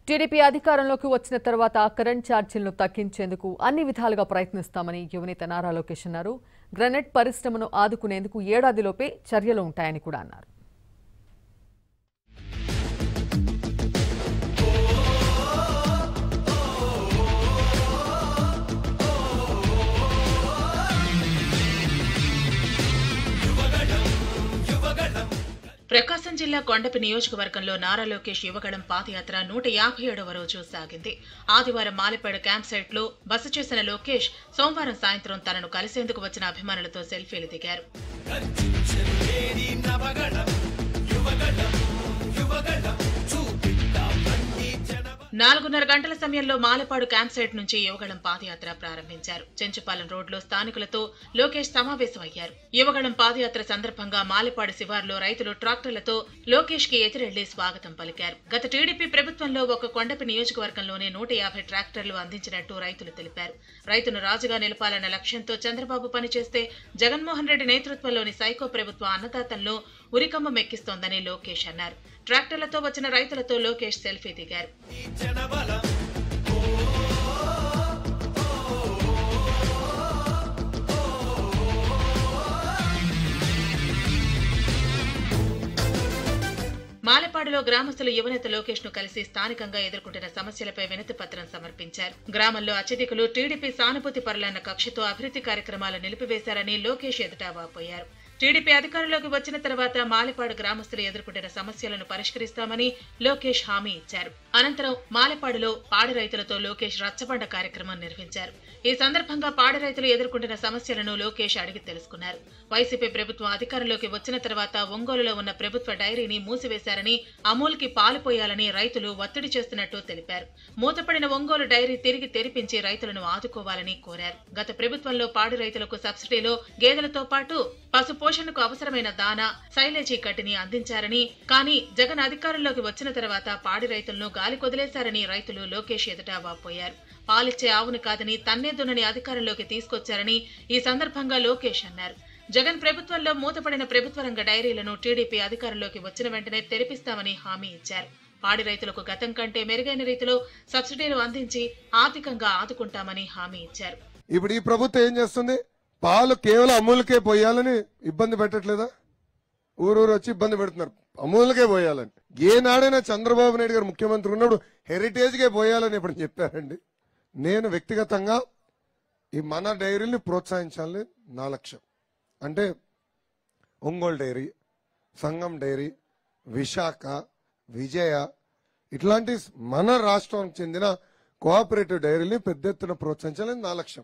TDP అధికారంలోకి వచ్చిన తర్వాత కరెంట్ ఛార్జీలను తగ్గించేందుకు అన్ని విధాలుగా ప్రయత్నిస్తామని యువనేత నారా లోకేష్ అన్నారు గ్రనైట్ పరిశ్రమను ఆదుకునేందుకు ఏడాదిలోపే చర్యలు ఉంటాయని కూడా అన్నారు ప్రకాశం జిల్లా కొండపి నియోజకవర్గంలో నారా లోకేష్ యువగళం పాదయాత్ర నూట యాభై ఏడవ రోజు సాగింది ఆదివారం మాలిపేడ క్యాంప్ సైట్ లో బస చేసిన లోకేష్ సోమవారం సాయంత్రం తనను కలిసేందుకు వచ్చిన అభిమానులతో సెల్ఫీలు దిగారు నాలుగున్నర గంటల సమయంలో మాలపాడు క్యాంప్ సైట్ నుంచి యువగళం పాదయాత్ర ప్రారంభించారు చెంచుపాలెం రోడ్లో స్థానికులతో లోకేష్ సమావేశమయ్యారు యువగళం పాదయాత్ర సందర్భంగా మాలపాడు శివార్లో రైతులు ట్రాక్టర్లతో లోకేష్ కి ఎదురెళ్లి స్వాగతం పలికారు గత టీడీపీ ప్రభుత్వంలో ఒక కొండపి నియోజకవర్గంలోనే నూట యాభై ట్రాక్టర్లు అందించినట్టు రైతులు తెలిపారు రైతును రాజుగా నిలపాలన్న లక్ష్యంతో చంద్రబాబు పనిచేస్తే జగన్మోహన్ రెడ్డి నేతృత్వంలోని సైకో ప్రభుత్వ అన్నదాతలను ఉరికమ్మ మెక్కిస్తోందని లోకేష్ అన్నారు ట్రాక్టర్లతో వచ్చిన రైతులతో లోకేష్ సెల్ఫీ దిగారు మాలపాడులో గ్రామస్తులు యువనేత లోకేష్ ను కలిసి స్థానికంగా ఎదుర్కొంటున్న సమస్యలపై వినతి పత్రం సమర్పించారు గ్రామంలో అత్యధికులు టీడీపీ సానుభూతి పరులన్న కక్షతో అభివృద్ధి కార్యక్రమాలు నిలిపివేశారని లోకేష్ ఎదుట వాపోయారు టీడీపీ అధికారంలోకి వచ్చిన తర్వాత మాలపాడు గ్రామస్తులు ఎదుర్కొంటున్న సమస్యలను పరిష్కరిస్తామని లోకేష్ హామీ ఇచ్చారు అనంతరం మాలపాడులో పాడి రైతులతో లోకేష్ రచ్చబండ కార్యక్రమం నిర్వహించారు ఈ సందర్భంగా పాడి రైతులు ఎదుర్కొంటున్న సమస్యలను లోకేష్ అడిగి తెలుసుకున్నారు వైసీపీ ప్రభుత్వం అధికారంలోకి వచ్చిన తర్వాత ఒంగోలులో ఉన్న ప్రభుత్వ డైరీని మూసివేశారని అమూల్కి పాలు పోయాలని రైతులు ఒత్తిడి చేస్తున్నట్టు తెలిపారు మూతపడిన ఒంగోలు డైరీ తిరిగి తెరిపించి రైతులను ఆదుకోవాలని కోరారు గత ప్రభుత్వంలో పాడి రైతులకు సబ్సిడీలో గేదెలతో పాటు పశు పోషణకు అవసరమైన దానా సైలేజీ కట్టిని అందించారని కానీ జగన్ అధికారంలోకి వచ్చిన తర్వాత పాడి రైతులను గాలి కొదిలేశారని రైతులు లోకేష్ ఎదుట వాపోయారు పాలిచ్చే ఆవును కాదని తన్నే దున్నని అధికారంలోకి తీసుకొచ్చారని ఈ సందర్భంగా లోకేష్ అన్నారు జగన్ ప్రభుత్వంలో మూతపడిన ప్రభుత్వ రంగ డైరీలను టీడీపీ అధికారంలోకి వచ్చిన వెంటనే తెరిపిస్తామని హామీ ఇచ్చారు పాడి రైతులకు గతం కంటే మెరుగైన రీతిలో సబ్సిడీలు అందించి ఆర్థికంగా ఆదుకుంటామని హామీ ఇచ్చారు ఇప్పుడు ఈ ప్రభుత్వం ఏం చేస్తుంది పాలు కేవలం అమూలకే పోయాలని ఇబ్బంది పెట్టట్లేదా ఊరూరు వచ్చి ఇబ్బంది పెడుతున్నారు అమూలకే పోయాలని ఏనాడైనా చంద్రబాబు నాయుడు గారు ముఖ్యమంత్రి ఉన్నప్పుడు హెరిటేజ్కే పోయాలని ఇప్పుడు చెప్పారండి నేను వ్యక్తిగతంగా ఈ మన డైరీని ప్రోత్సహించాలని నా లక్ష్యం అంటే ఒంగోలు డైరీ సంగం డైరీ విశాఖ విజయ ఇట్లాంటి మన రాష్ట్రానికి చెందిన కోఆపరేటివ్ డైరీని పెద్ద ఎత్తున ప్రోత్సహించాలని నా లక్ష్యం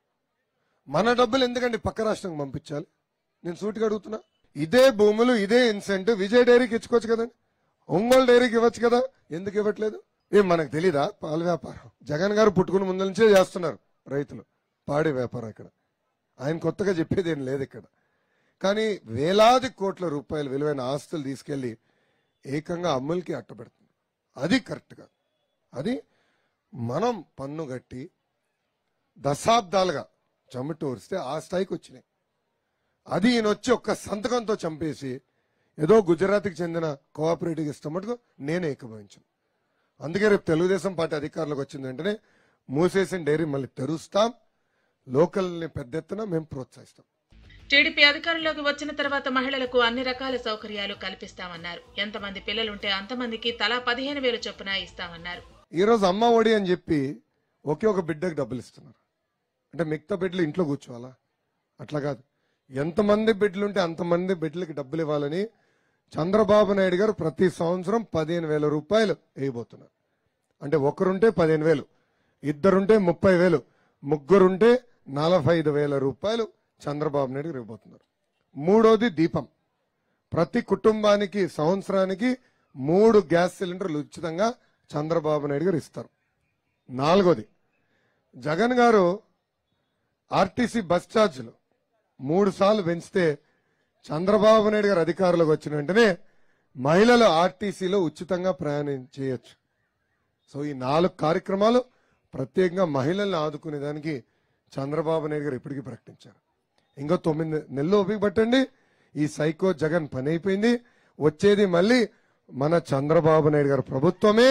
మన డబ్బులు ఎందుకండి పక్క రాష్ట్రం పంపించాలి నేను సూటిగా అడుగుతున్నా ఇదే భూములు ఇదే ఇన్సెంటివ్ విజయ్ డైరీకి ఇచ్చుకోవచ్చు కదండి ఒంగోలు డైరీకి ఇవ్వచ్చు కదా ఎందుకు ఇవ్వట్లేదు ఏం మనకు తెలీదా పాల వ్యాపారం జగన్ గారు పుట్టుకుని ముందు నుంచే చేస్తున్నారు రైతులు పాడి వ్యాపారం ఇక్కడ ఆయన కొత్తగా చెప్పేది ఏం లేదు ఇక్కడ కానీ వేలాది కోట్ల రూపాయల విలువైన ఆస్తులు తీసుకెళ్లి ఏకంగా అమ్ములకి అట్టబెడుతుంది అది కరెక్ట్గా అది మనం పన్ను కట్టి దశాబ్దాలుగా చెమటూరిస్తే ఆ స్థాయికి వచ్చినాయి అది ఈయన వచ్చి ఒక్క సంతకంతో చంపేసి ఏదో గుజరాత్కి చెందిన కోఆపరేటివ్ ఇష్టం మటుకు నేను ఏకభవించాను అందుకే రేపు తెలుగుదేశం పార్టీ అధికారంలోకి వచ్చిన వెంటనే మూసేసిన డైరీ మళ్ళీ తెరుస్తాం లోకల్ని పెద్ద ఎత్తున మేము ప్రోత్సహిస్తాం టీడీపీ అధికారంలోకి వచ్చిన తర్వాత మహిళలకు అన్ని రకాల సౌకర్యాలు కల్పిస్తామన్నారు ఎంతమంది పిల్లలుంటే అంతమందికి తలా పదిహేను వేలు చొప్పున ఇస్తామన్నారు ఈ రోజు అమ్మ ఒడి అని చెప్పి ఒకే ఒక బిడ్డకు డబ్బులు ఇస్తున్నారు అంటే మిగతా బిడ్డలు ఇంట్లో కూర్చోవాలా అట్లా కాదు ఎంతమంది బిడ్డలు ఉంటే అంతమంది బిడ్డలకి డబ్బులు ఇవ్వాలని చంద్రబాబు నాయుడు గారు ప్రతి సంవత్సరం పదిహేను వేల రూపాయలు వేయబోతున్నారు అంటే ఒకరుంటే పదిహేను వేలు ఇద్దరుంటే ముప్పై వేలు ముగ్గురుంటే నలభై ఐదు వేల రూపాయలు చంద్రబాబు నాయుడు గారు ఇవ్వబోతున్నారు మూడోది దీపం ప్రతి కుటుంబానికి సంవత్సరానికి మూడు గ్యాస్ సిలిండర్లు ఉచితంగా చంద్రబాబు నాయుడు గారు ఇస్తారు నాలుగోది జగన్ గారు ఆర్టీసీ బస్ ఛార్జీలు మూడు సార్లు పెంచితే చంద్రబాబు నాయుడు గారు అధికారంలోకి వచ్చిన వెంటనే మహిళలు ఆర్టీసీలో ఉచితంగా ప్రయాణం చేయొచ్చు సో ఈ నాలుగు కార్యక్రమాలు ప్రత్యేకంగా మహిళల్ని ఆదుకునే దానికి చంద్రబాబు నాయుడు గారు ఇప్పటికీ ప్రకటించారు ఇంకో తొమ్మిది నెలలు ఓపిక పట్టండి ఈ సైకో జగన్ పని అయిపోయింది వచ్చేది మళ్ళీ మన చంద్రబాబు నాయుడు గారి ప్రభుత్వమే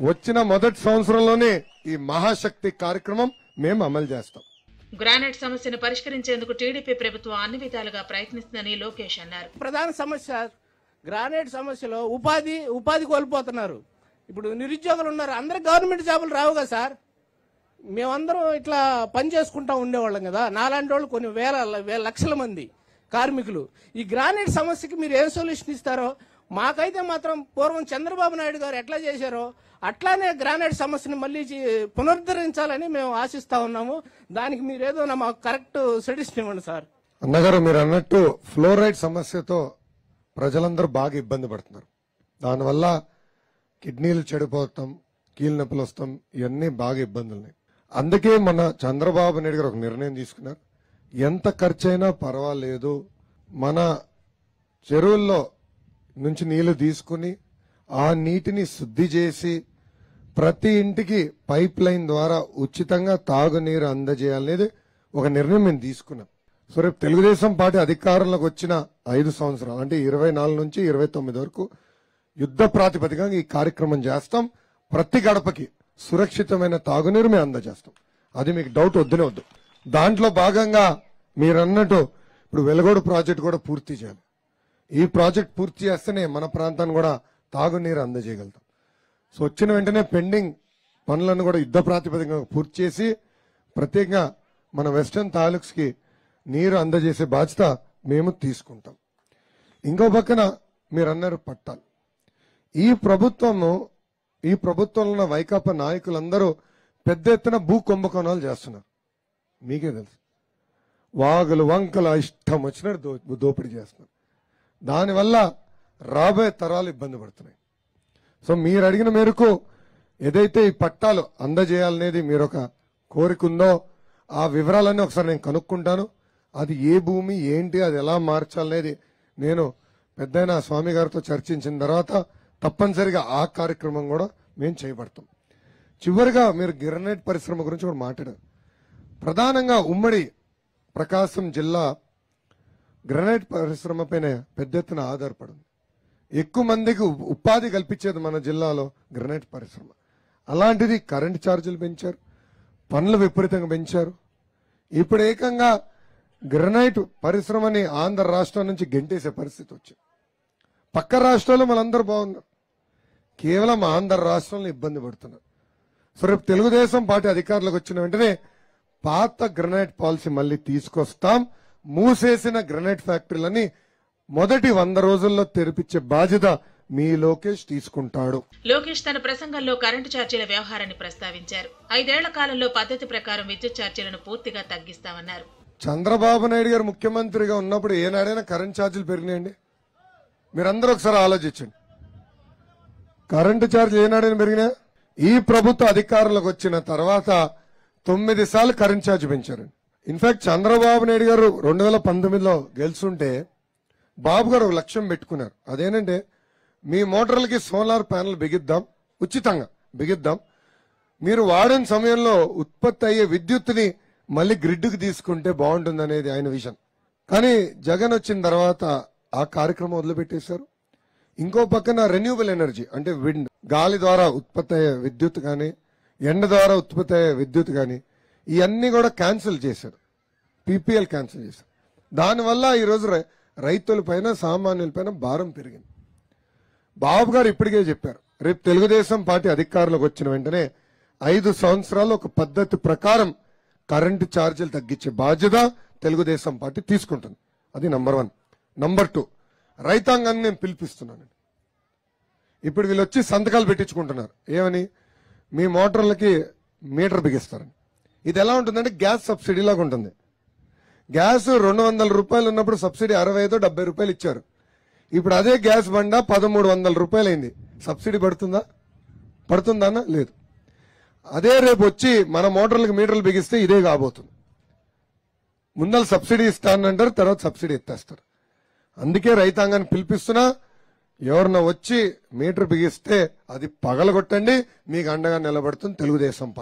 వచ్చిన మొదటి సంవత్సరంలోనే ఈ మహాశక్తి కార్యక్రమం మేము అమలు చేస్తాం గ్రానైట్ సమస్యను పరిష్కరించేందుకు టీడీపీ ప్రభుత్వం అన్ని విధాలుగా ప్రయత్నిస్తుందని లోకేష్ అన్నారు ప్రధాన సమస్య గ్రానైట్ సమస్యలో ఉపాధి ఉపాధి కోల్పోతున్నారు ఇప్పుడు నిరుద్యోగులు ఉన్నారు అందరికి గవర్నమెంట్ జాబులు రావు కదా సార్ మేమందరం ఇట్లా పని చేసుకుంటా ఉండేవాళ్ళం కదా నాలాంటి వాళ్ళు కొన్ని వేల వేల లక్షల మంది కార్మికులు ఈ గ్రానైట్ సమస్యకి మీరు ఏం సొల్యూషన్ ఇస్తారో మాకైతే మాత్రం పూర్వం చంద్రబాబు నాయుడు గారు ఎట్లా చేశారో అట్లానే గ్రానైట్ సమస్యని మళ్ళీ చే- పునరుద్ధరించాలని మేము ఆశిస్తా ఉన్నాము దానికి మీరేదో నా మాకు కరెక్ట్ సజెషన్ ఇవ్వండి సార్ అన్నగారు మీరు అన్నట్టు ఫ్లోరైడ్ సమస్యతో ప్రజలందరూ బాగా ఇబ్బంది పడుతున్నారు దానివల్ల కిడ్నీలు చెడిపోతాం కీళ్ళ నొప్పులు వస్తాం ఇవన్నీ బాగా ఇబ్బందులు ఉన్నాయి అందుకే మన చంద్రబాబు నాయుడు గారు ఒక నిర్ణయం తీసుకున్నారు ఎంత ఖర్చైనా పర్వాలేదు మన చెరువుల్లో నుంచి నీళ్లు తీసుకుని ఆ నీటిని శుద్ధి చేసి ప్రతి ఇంటికి పైప్ లైన్ ద్వారా ఉచితంగా తాగునీరు అందజేయాలనేది ఒక నిర్ణయం మేము తీసుకున్నాం సో రేపు తెలుగుదేశం పార్టీ అధికారంలోకి వచ్చిన ఐదు సంవత్సరాలు అంటే ఇరవై నాలుగు నుంచి ఇరవై తొమ్మిది వరకు యుద్ధ ప్రాతిపదికగా ఈ కార్యక్రమం చేస్తాం ప్రతి గడపకి సురక్షితమైన తాగునీరు మేము అందజేస్తాం అది మీకు డౌట్ వద్దునే వద్దు దాంట్లో భాగంగా మీరు అన్నట్టు ఇప్పుడు వెలగోడు ప్రాజెక్ట్ కూడా పూర్తి చేయాలి ఈ ప్రాజెక్ట్ పూర్తి చేస్తేనే మన ప్రాంతాన్ని కూడా తాగునీరు అందజేయగలుగుతాం సో వచ్చిన వెంటనే పెండింగ్ పనులను కూడా యుద్ధ ప్రాతిపదికగా పూర్తి చేసి ప్రత్యేకంగా మన వెస్టర్న్ తాలూక్స్ కి నీరు అందజేసే బాధ్యత మేము తీసుకుంటాం ఇంకో పక్కన మీరు అన్నారు పట్టాలు ఈ ప్రభుత్వము ఈ ప్రభుత్వంలో ఉన్న వైకాపా నాయకులందరూ పెద్ద ఎత్తున భూ కుంభకోణాలు చేస్తున్నారు మీకే తెలుసు వాగులు వంకల ఇష్టం వచ్చినట్టు దో దోపిడీ చేస్తున్నారు దానివల్ల రాబోయే తరాలు ఇబ్బంది పడుతున్నాయి సో మీరు అడిగిన మేరకు ఏదైతే ఈ పట్టాలు అందజేయాలనేది మీరు ఒక కోరిక ఉందో ఆ వివరాలన్నీ ఒకసారి నేను కనుక్కుంటాను అది ఏ భూమి ఏంటి అది ఎలా మార్చాలనేది నేను పెద్దయిన స్వామి గారితో చర్చించిన తర్వాత తప్పనిసరిగా ఆ కార్యక్రమం కూడా మేము చేపడతాం చివరిగా మీరు గిరనైట్ పరిశ్రమ గురించి కూడా మాట్లాడారు ప్రధానంగా ఉమ్మడి ప్రకాశం జిల్లా గ్రనైట్ పరిశ్రమ పైన పెద్ద ఎత్తున ఆధారపడింది ఎక్కువ మందికి ఉ- ఉపాధి కల్పించేది మన జిల్లాలో గ్రనైట్ పరిశ్రమ అలాంటిది కరెంట్ ఛార్జీలు పెంచారు పనులు విపరీతంగా పెంచారు ఇప్పుడు ఏకంగా గ్రనైట్ పరిశ్రమని ఆంధ్ర రాష్ట్రం నుంచి గెంటేసే పరిస్థితి వచ్చింది పక్క రాష్ట్రాల్లో మనందరూ బాగున్నారు కేవలం ఆంధ్ర రాష్ట్రంలో ఇబ్బంది పడుతున్నారు సో రేపు తెలుగుదేశం పార్టీ అధికారులకు వచ్చిన వెంటనే పాత గ్రనైట్ పాలసీ మళ్ళీ తీసుకొస్తాం మూసేసిన గ్రనైట్ ఫ్యాక్టరీలని మొదటి వంద రోజుల్లో తెరిపించే బాధ్యత మీ లోకేష్ తీసుకుంటాడు లోకేష్ తన ప్రసంగంలో కరెంటు ఛార్జీల వ్యవహారాన్ని ప్రస్తావించారు ఐదేళ్ల కాలంలో పద్ధతి ప్రకారం విద్యుత్ ఛార్జీలను పూర్తిగా తగ్గిస్తామన్నారు చంద్రబాబు నాయుడు గారు ముఖ్యమంత్రిగా ఉన్నప్పుడు ఏనాడైనా కరెంట్ ఛార్జీలు పెరిగినాయండి మీరందరూ ఒకసారి ఆలోచించండి కరెంటు ఛార్జీలు ఏనాడైనా పెరిగినా ఈ ప్రభుత్వ అధికారంలోకి వచ్చిన తర్వాత తొమ్మిది సార్లు కరెంట్ ఛార్జ్ పెంచారండి ఇన్ఫాక్ట్ చంద్రబాబు నాయుడు గారు రెండు వేల పంతొమ్మిదిలో గెలుచుంటే బాబు గారు ఒక లక్ష్యం పెట్టుకున్నారు అదేనంటే మీ మోటార్లకి సోలార్ ప్యానల్ బిగిద్దాం ఉచితంగా బిగిద్దాం మీరు వాడిన సమయంలో ఉత్పత్తి అయ్యే విద్యుత్తుని మళ్ళీ గ్రిడ్కి తీసుకుంటే బాగుంటుంది అనేది ఆయన విజన్ కానీ జగన్ వచ్చిన తర్వాత ఆ కార్యక్రమం వదిలిపెట్టేశారు ఇంకో పక్కన రెన్యూబుల్ ఎనర్జీ అంటే విండ్ గాలి ద్వారా ఉత్పత్తి అయ్యే విద్యుత్ కానీ ఎండ ద్వారా ఉత్పత్తి అయ్యే విద్యుత్ కానీ ఇవన్నీ కూడా క్యాన్సిల్ చేశారు పీపీఎల్ క్యాన్సిల్ చేశారు దానివల్ల ఈరోజు రై- రైతుల పైన సామాన్యుల పైన భారం పెరిగింది బాబు గారు ఇప్పటికే చెప్పారు రేపు తెలుగుదేశం పార్టీ అధికారంలోకి వచ్చిన వెంటనే ఐదు సంవత్సరాలు ఒక పద్ధతి ప్రకారం కరెంటు ఛార్జీలు తగ్గించే బాధ్యత తెలుగుదేశం పార్టీ తీసుకుంటుంది అది నంబర్ వన్ నంబర్ టూ రైతాంగాన్ని నేను పిలిపిస్తున్నాను ఇప్పుడు వీళ్ళు వచ్చి సంతకాలు పెట్టించుకుంటున్నారు ఏమని మీ మోటార్లకి మీటర్ బిగిస్తారని ఇది ఎలా ఉంటుందంటే గ్యాస్ సబ్సిడీ లాగా ఉంటుంది గ్యాస్ రెండు వందల రూపాయలు ఉన్నప్పుడు సబ్సిడీ అరవై ఐదు డెబ్బై రూపాయలు ఇచ్చారు ఇప్పుడు అదే గ్యాస్ బండ పదమూడు వందల రూపాయలు అయింది సబ్సిడీ పడుతుందా పడుతుందా అన్న లేదు అదే రేపు వచ్చి మన మోటార్లకు మీటర్లు బిగిస్తే ఇదే కాబోతుంది ముందర సబ్సిడీ ఇస్తానంటారు తర్వాత సబ్సిడీ ఎత్తేస్తారు అందుకే రైతాంగాన్ని పిలిపిస్తున్నా ఎవరన్నా వచ్చి మీటర్ బిగిస్తే అది పగలగొట్టండి మీకు అండగా నిలబడుతుంది తెలుగుదేశం పార్టీ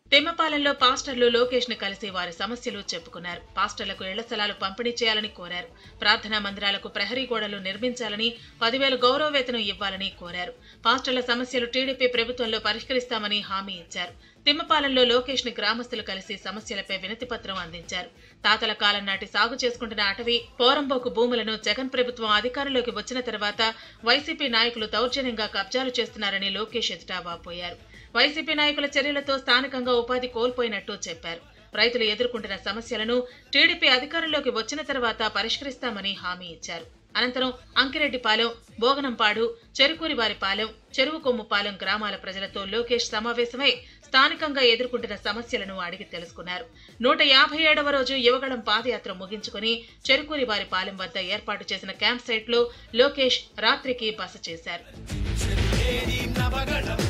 తిమ్మపాలెంలో పాస్టర్లు లోకేష్ ను కలిసి వారి సమస్యలు చెప్పుకున్నారు పాస్టర్లకు ఇళ్ల స్థలాలు పంపిణీ చేయాలని కోరారు ప్రార్థనా మందిరాలకు ప్రహరీ గోడలు నిర్మించాలని పదివేలు గౌరవ వేతనం ఇవ్వాలని కోరారు పాస్టర్ల సమస్యలు టీడీపీ ప్రభుత్వంలో పరిష్కరిస్తామని హామీ ఇచ్చారు తిమ్మపాలెంలో లోకేష్ ని గ్రామస్తులు కలిసి సమస్యలపై వినతి పత్రం అందించారు తాతల కాలం నాటి సాగు చేసుకుంటున్న అటవీ పోరంబోకు భూములను జగన్ ప్రభుత్వం అధికారంలోకి వచ్చిన తర్వాత వైసీపీ నాయకులు దౌర్జన్యంగా కబ్జాలు చేస్తున్నారని లోకేష్ ఎదుట వాపోయారు వైసీపీ నాయకుల చర్యలతో స్థానికంగా ఉపాధి కోల్పోయినట్టు చెప్పారు రైతులు ఎదుర్కొంటున్న సమస్యలను టీడీపీ అధికారంలోకి వచ్చిన తర్వాత పరిష్కరిస్తామని హామీ ఇచ్చారు అనంతరం అంకిరెడ్డిపాలెం బోగనంపాడు చెరుకూరివారిపాలెం చెరువు కొమ్ముపాలెం గ్రామాల ప్రజలతో లోకేష్ సమావేశమై స్థానికంగా ఎదుర్కొంటున్న సమస్యలను అడిగి తెలుసుకున్నారు నూట యాభై ఏడవ రోజు యువగళం పాదయాత్ర ముగించుకుని చెరుకూరివారిపాలెం వద్ద ఏర్పాటు చేసిన క్యాంప్ సైట్ లో లోకేష్ రాత్రికి బస చేశారు